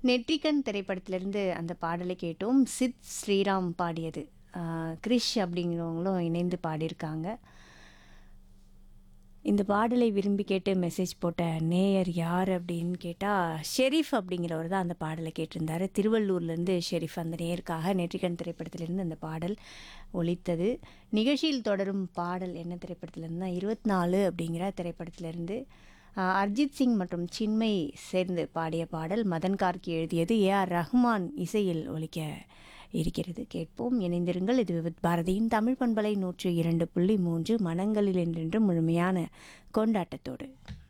நெற்றிக்கண் திரைப்படத்திலிருந்து அந்த பாடலை கேட்டோம் சித் ஸ்ரீராம் பாடியது ஆஹ் கிரிஷ் அப்படிங்கிறவங்களும் இணைந்து பாடியிருக்காங்க இந்த பாடலை விரும்பி கேட்டு மெசேஜ் போட்ட நேயர் யார் அப்படின்னு கேட்டால் ஷெரீஃப் அப்படிங்கிறவர் தான் அந்த பாடலை கேட்டிருந்தாரு திருவள்ளூர்லேருந்து ஷெரீஃப் அந்த நேயருக்காக நெற்றிக்கண் திரைப்படத்திலிருந்து அந்த பாடல் ஒலித்தது நிகழ்ச்சியில் தொடரும் பாடல் என்ன திரைப்படத்திலிருந்து இருபத்தி நாலு அப்படிங்கிற திரைப்படத்திலிருந்து ஆஹ் அர்ஜித் சிங் மற்றும் சின்மை சேர்ந்து பாடிய பாடல் மதன் கார்கி எழுதியது ஏ ஆர் ரஹ்மான் இசையில் ஒலிக்க இருக்கிறது கேட்போம் இணைந்திருங்கள் இது விவித் பாரதியின் தமிழ் பண்பலை நூற்று இரண்டு புள்ளி மூன்று மனங்களில் என்றென்று முழுமையான கொண்டாட்டத்தோடு